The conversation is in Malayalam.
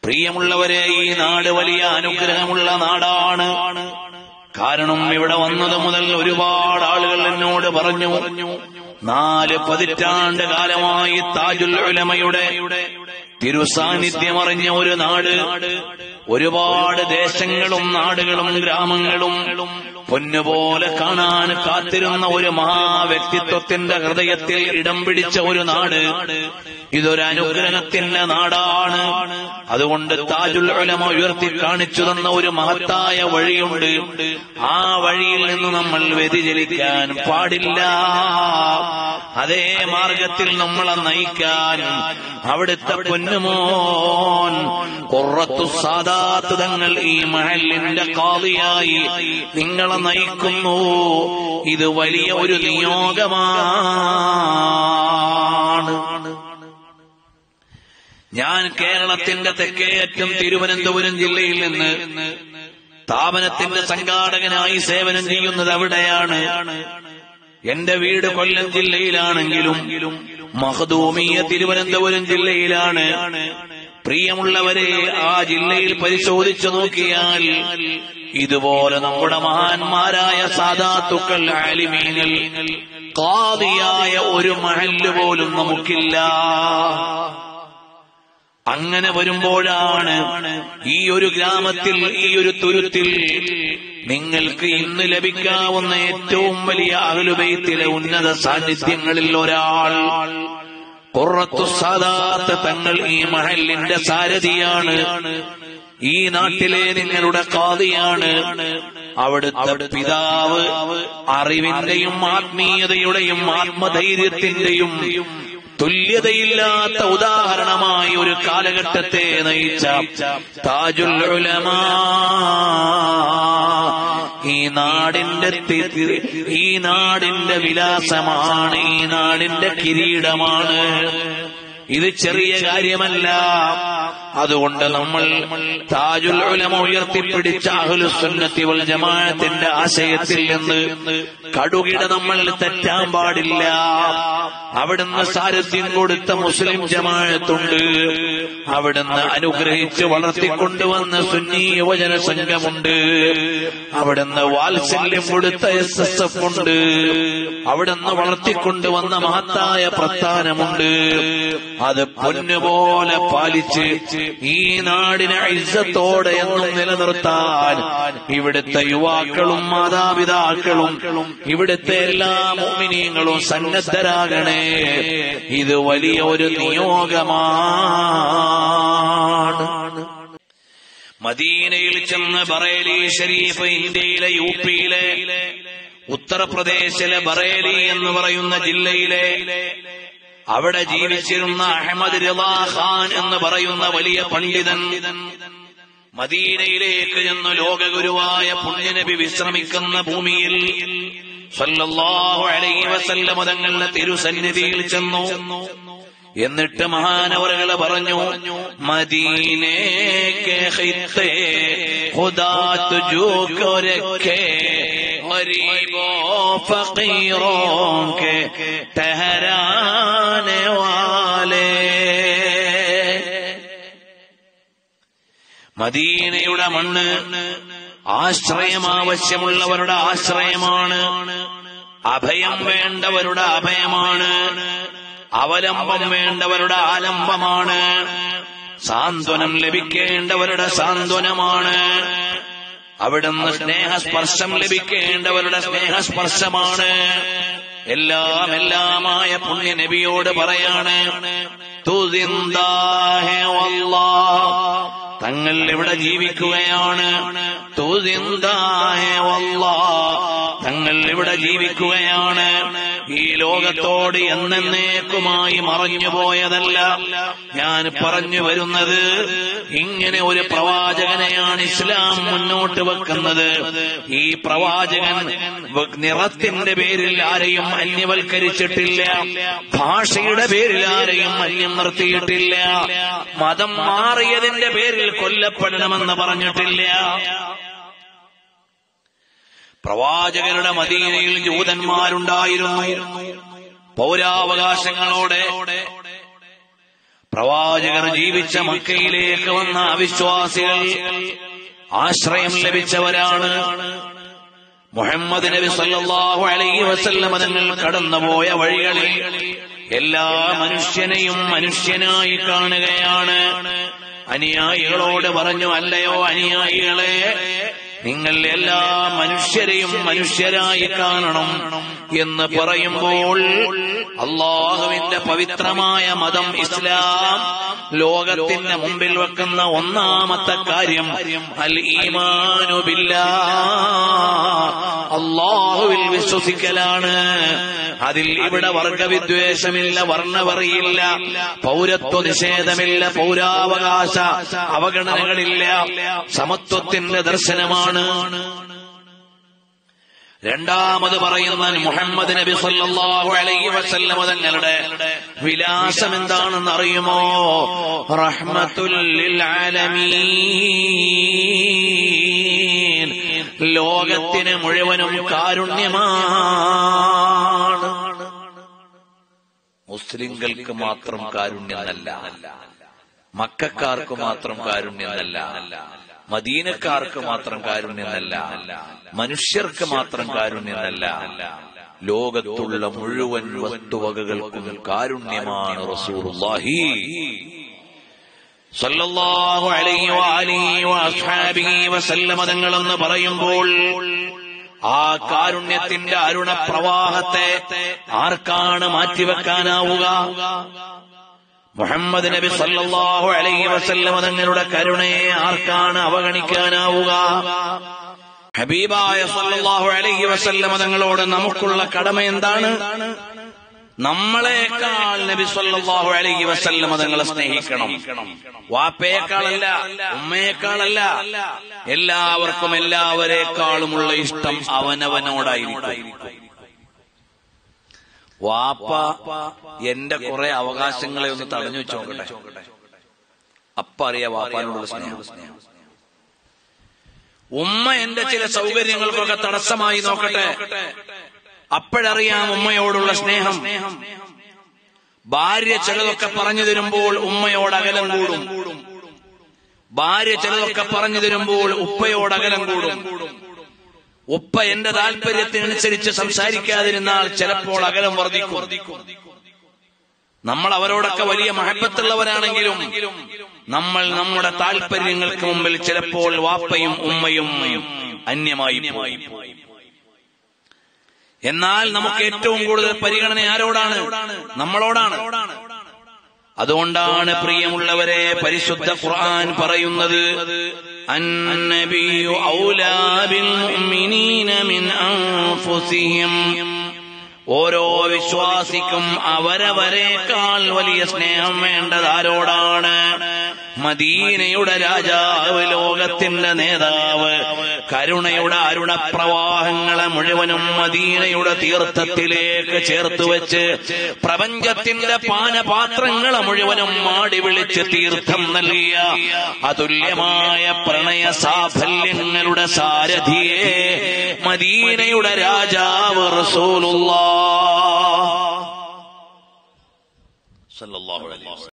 പ്രിയമുള്ളവരെ ഈ നാട് വലിയ അനുഗ്രഹമുള്ള നാടാണ് കാരണം ഇവിടെ വന്നത് മുതൽ ഒരുപാട് ആളുകൾ എന്നോട് പറഞ്ഞു നാല് പതിറ്റാണ്ട് കാലമായി താജുൽ ഉലമയുടെ തിരുസാന്നിധ്യം അറിഞ്ഞ ഒരു നാട് ഒരുപാട് ദേശങ്ങളും നാടുകളും ഗ്രാമങ്ങളും പൊന്നുപോലെ കാണാൻ കാത്തിരുന്ന ഒരു മഹാവ്യക്തിത്വത്തിന്റെ ഹൃദയത്തിൽ ഇടം പിടിച്ച ഒരു നാട് ഇതൊരു അനുഗ്രഹത്തിന്റെ നാടാണ് അതുകൊണ്ട് താജുൽ ഉലമ ഉയർത്തി കാണിച്ചു തന്ന ഒരു മഹത്തായ വഴിയുണ്ട് ആ വഴിയിൽ നിന്ന് നമ്മൾ വ്യതിചലിക്കാൻ പാടില്ല അതേ മാർഗത്തിൽ നമ്മളെ നയിക്കാൻ അവിടുത്തെ പൊന്നുമോൻ കുറത്തു സാദാത്ത് തങ്ങൾ ഈ മഹലിന്റെ കാതിയായി നിങ്ങളെ നയിക്കുന്നു ഇത് വലിയ ഒരു നിയോഗമാണ് ഞാൻ കേരളത്തിന്റെ തെക്കേയറ്റം തിരുവനന്തപുരം ജില്ലയിൽ നിന്ന് സ്ഥാപനത്തിന്റെ സംഘാടകനായി സേവനം ചെയ്യുന്നത് അവിടെയാണ് എന്റെ വീട് കൊല്ലം ജില്ലയിലാണെങ്കിലും മഹദൂമിയ തിരുവനന്തപുരം ജില്ലയിലാണ് പ്രിയമുള്ളവരെ ആ ജില്ലയിൽ പരിശോധിച്ചു നോക്കിയാൽ ഇതുപോലെ നമ്മുടെ മഹാന്മാരായ സാധാത്തുക്കൾ ആലിമീങ്ങൾ കാതിയായ ഒരു മഹല്ല് പോലും നമുക്കില്ല അങ്ങനെ വരുമ്പോഴാണ് ഈ ഒരു ഗ്രാമത്തിൽ ഈ ഒരു തുരുത്തിൽ നിങ്ങൾക്ക് ഇന്ന് ലഭിക്കാവുന്ന ഏറ്റവും വലിയ അകലുബൈത്തിലെ ഉന്നത സാന്നിധ്യങ്ങളിൽ ഒരാൾ കുറത്തു സാദാത്ത് തങ്ങൾ ഈ മഹലിന്റെ സാരഥിയാണ് ഈ നാട്ടിലെ നിങ്ങളുടെ കാതിയാണ് അവിടുത്തെ പിതാവ് അറിവിന്റെയും ആത്മീയതയുടെയും ആത്മധൈര്യത്തിന്റെയും തുല്യതയില്ലാത്ത ഉദാഹരണമായി ഒരു കാലഘട്ടത്തെ നയിച്ച താജുൽ ഉലമാ ഈ നാടിന്റെ തി- തി- ഈ നാടിന്റെ വിലാസമാണ് ഈ നാടിന്റെ കിരീടമാണ് ഇത് ചെറിയ കാര്യമല്ല അതുകൊണ്ട് നമ്മൾ താജുൽ ഉലമ ഉയർത്തിപ്പിടിച്ച അഹ്ലുസുന്നത്തി വൽ ജമാഅത്തിന്റെ ആശയത്തിൽ നിന്ന് കടുകിട നമ്മൾ തെറ്റാൻ പാടില്ല അവിടുന്ന് സാരഥ്യം കൊടുത്ത മുസ്ലിം ജമാഅത്തുണ്ട് അവിടുന്ന് അനുഗ്രഹിച്ച് വളർത്തിക്കൊണ്ടുവന്ന സുന്നി യുവജന സംഘമുണ്ട് അവിടുന്ന് വാത്സല്യം കൊടുത്ത എസ് എസ് എഫ് ഉണ്ട് അവിടുന്ന് വളർത്തിക്കൊണ്ടുവന്ന മഹത്തായ പ്രസ്ഥാനമുണ്ട് അത് പൊന്നുപോലെ പാലിച്ച് ഈ നാടിനെ ഇജ്ജത്തോടെ എന്നും നിലനിർത്താൻ ഇവിടുത്തെ യുവാക്കളും മാതാപിതാക്കളും ഇവിടുത്തെ എല്ലാ മോമിനിയങ്ങളും സന്നദ്ധരാകണേ ഇത് വലിയ ഒരു നിയോഗമാണ് മദീനയിൽ ചെന്ന് ബറേലി ഷരീഫ് ഇന്ത്യയിലെ യു പിയിലെ ഉത്തർപ്രദേശിലെ ബറേലി എന്ന് പറയുന്ന ജില്ലയിലെ അവിടെ ജീവിച്ചിരുന്ന അഹമ്മദ് റിളാ ഖാൻ എന്ന് പറയുന്ന വലിയ പണ്ഡിതൻ മദീനയിലേക്ക് ചെന്ന് ലോകഗുരുവായ പുണ്യനബി വിശ്രമിക്കുന്ന ഭൂമിയിൽ സല്ലല്ലാഹു അലൈഹി വസല്ലം തങ്ങളുടെ തിരുസന്നിധിയിൽ ചെന്നു എന്നിട്ട് മഹാനവറുകള് പറഞ്ഞു മദീനേ കെ ഖിത്തേ ഖുദാ തുജൂ കോ രഖേ गरीबों फकीरों के ठहराने वाले മദീനയുടെ മണ്ണ് ആശ്രയം ആവശ്യമുള്ളവരുടെ ആശ്രയമാണ് അഭയം വേണ്ടവരുടെ അഭയമാണ് അവലംബം വേണ്ടവരുടെ ആലംബമാണ് സാന്ത്വനം ലഭിക്കേണ്ടവരുടെ സാന്ത്വനമാണ് അവിടുന്ന് സ്നേഹസ്പർശം ലഭിക്കേണ്ടവരുടെ സ്നേഹസ്പർശമാണ് എല്ലാം എല്ലാമായ പുണ്യ നബിയോട് പറയാണ് "തു സിന്ദാ ഹേ വല്ലാഹ്." തങ്ങൾ ഇവിടെ ജീവിക്കുകയാണ് "തു സിന്ദാ ഹേ വല്ലാഹ്." തങ്ങൾ ഇവിടെ ജീവിക്കുകയാണ് ഈ ലോകത്തോട് എന്നേക്കുമായി മറഞ്ഞു പോയതല്ല ഞാൻ പറഞ്ഞു വരുന്നത് ഇങ്ങനെ ഒരു പ്രവാചകനെയാണ് ഇസ്ലാം മുന്നോട്ട് വെക്കുന്നത് ഈ പ്രവാചകൻ വ- നിറത്തിന്റെ പേരിൽ ആരെയും അന്യവൽക്കരിച്ചിട്ടില്ല ഭാഷയുടെ പേരിൽ ആരെയും അന്യം നിർത്തിയിട്ടില്ല മതം മാറിയതിന്റെ പേരിൽ കൊല്ലപ്പെടണമെന്ന് പറഞ്ഞിട്ടില്ല പ്രവാചകരുടെ മദീനയിൽ ജൂതന്മാരുണ്ടായിരുന്നു പൗരാവകാശങ്ങളോടെ പ്രവാചകർ ജീവിച്ച മക്കയിലേക്ക് വന്ന അവിശ്വാസികൾ ആശ്രയം ലഭിച്ചവരാണ് മുഹമ്മദ് നബി സല്ലല്ലാഹു അലൈഹി വസല്ലം തങ്ങൾ കടന്നുപോയ വഴികളിൽ എല്ലാ മനുഷ്യനെയും മനുഷ്യനായി കാണുകയാണ് അനുയായികളോട് പറഞ്ഞു അല്ലയോ അനുയായികളെ നിങ്ങൾ എല്ലാ മനുഷ്യരെയും മനുഷ്യരായി കാണണം എന്ന് പറയുമ്പോൾ അള്ളാഹുവിന്റെ പവിത്രമായ മതം ഇസ്ലാം ലോകത്തിന്റെ മുമ്പിൽ വെക്കുന്ന ഒന്നാമത്തെ കാര്യം അൽ ഈമാനു ബില്ലാ അള്ളാഹുവിൽ വിശ്വസിക്കലാണ് അതിൽ ഇവിടെ വർഗവിദ്വേഷമില്ല വർണ്ണവറിയില്ല പൗരത്വ നിഷേധമില്ല പൗരാവകാശ അവഗണനകളില്ല സമത്വത്തിന്റെ ദർശനമാണ് രണ്ടാമത് പറയുന്ന മുഹമ്മദ് നബി സല്ലല്ലാഹു അലൈഹി വസല്ലം തങ്ങളുടെ വിലാസം എന്താണെന്ന് അറിയുമോ റഹ്മത്തുൽ ലിൽ ആലമീൻ ലോകത്തിന് മുഴുവനും കാരുണ്യമാണ് മുസ്ലിങ്ങൾക്ക് മാത്രം കാരുണ്യമല്ല മക്കാർക്ക് മാത്രം കാരുണ്യമല്ല മദീനക്കാർക്ക് മാത്രം കാരുണ്യമല്ല മനുഷ്യർക്ക് മാത്രം കാരുണ്യമല്ല ലോകത്തുള്ള മുഴുവൻ വസ്തുവകകൾക്കും കാരുണ്യമാണ് റസൂലുള്ളാഹി സല്ലല്ലാഹു അലൈഹി വഅലിഹി വഅസ്ഹാബിഹി വസല്ലമ തങ്ങളെന്ന് പറയുമ്പോൾ ആ കാരുണ്യത്തിന്റെ അരുണ പ്രവാഹത്തെ ആർക്കാണ് മാറ്റിവെക്കാനാവുക മുഹമ്മദ് നബി സല്ലല്ലാഹു അലൈഹി വസല്ലമ തങ്ങളുടെ കരുണയെ ആർക്കാണ് അവഗണിക്കാനാവുക ഹബീബായ സല്ലല്ലാഹു അലൈഹി വസല്ലമ തങ്ങളോട് നമുക്കുള്ള കടമ എന്താണ് നമ്മളെക്കാൾ നബി സല്ലല്ലാഹു അലൈഹി വസല്ലമ തങ്ങളെ സ്നേഹിക്കണം വാപ്പയേക്കാളല്ല ഉമ്മയേക്കാളല്ല എല്ലാവർക്കും എല്ലാവരെക്കാളുമുള്ള ഇഷ്ടം അവനവനോടായിരിക്കും വാപ്പ എന്റെ കുറെ അവകാശങ്ങളെ ഒന്ന് തടഞ്ഞു വെച്ച് നോക്കട്ടെ അപ്പ അറിയാ വാപ്പാനോടുള്ള സ്നേഹം ഉമ്മ എന്റെ ചില സൗകര്യങ്ങൾക്കൊക്കെ തടസ്സമായി നോക്കട്ടെ അപ്പോഴറിയാം ഉമ്മയോടുള്ള സ്നേഹം ഭാര്യ ചിലതൊക്കെ പറഞ്ഞു തരുമ്പോൾ ഉമ്മയോട് അകലം കൂടും ഭാര്യ ചിലതൊക്കെ പറഞ്ഞു തരുമ്പോൾ ഉപ്പയോട് അകലം കൂടും ഉപ്പ എന്റെ താല്പര്യത്തിനനുസരിച്ച് സംസാരിക്കാതിരുന്നാൽ ചിലപ്പോൾ അകലം വർദ്ധിക്കും നമ്മൾ അവരോടൊക്കെ വലിയ മഹബത്തുള്ളവരാണെങ്കിലും നമ്മൾ നമ്മുടെ താല്പര്യങ്ങൾക്ക് മുമ്പിൽ ചിലപ്പോൾ വാപ്പയും ഉമ്മയും അന്യമായി പോയി എന്നാൽ നമുക്ക് ഏറ്റവും കൂടുതൽ പരിഗണന ആരോടാണ് നമ്മളോടാണ് അതുകൊണ്ടാണ് പ്രിയമുള്ളവരെ പരിശുദ്ധ ഖുർആൻ പറയുന്നത് അന്നബിയു ഔലാ ബിൽ മുഅ്മിനീന മിൻ അൻഫുസിഹിം ഓരോ വിശ്വാസിക്കും അവരവരെക്കാൾ വലിയ സ്നേഹം വേണ്ടത് ആരോടാണ് മദീനയുടെ രാജാവ് ലോകത്തിന്റെ നേതാവ് കരുണയുടെ അരുണപ്രവാഹങ്ങളെ മുഴുവനും മദീനയുടെ തീർത്ഥത്തിലേക്ക് ചേർത്ത് വെച്ച് പ്രപഞ്ചത്തിന്റെ പാനപാത്രങ്ങളെ മുഴുവനും മാടി വിളിച്ച് തീർത്ഥം നൽകിയ അതുല്യമായ പ്രണയ സാഫല്യങ്ങളുടെ സാരഥിയെ മദീനയുടെ രാജാവ് റസൂലുള്ള സല്ലല്ലാഹു അലൈഹി വസല്ലം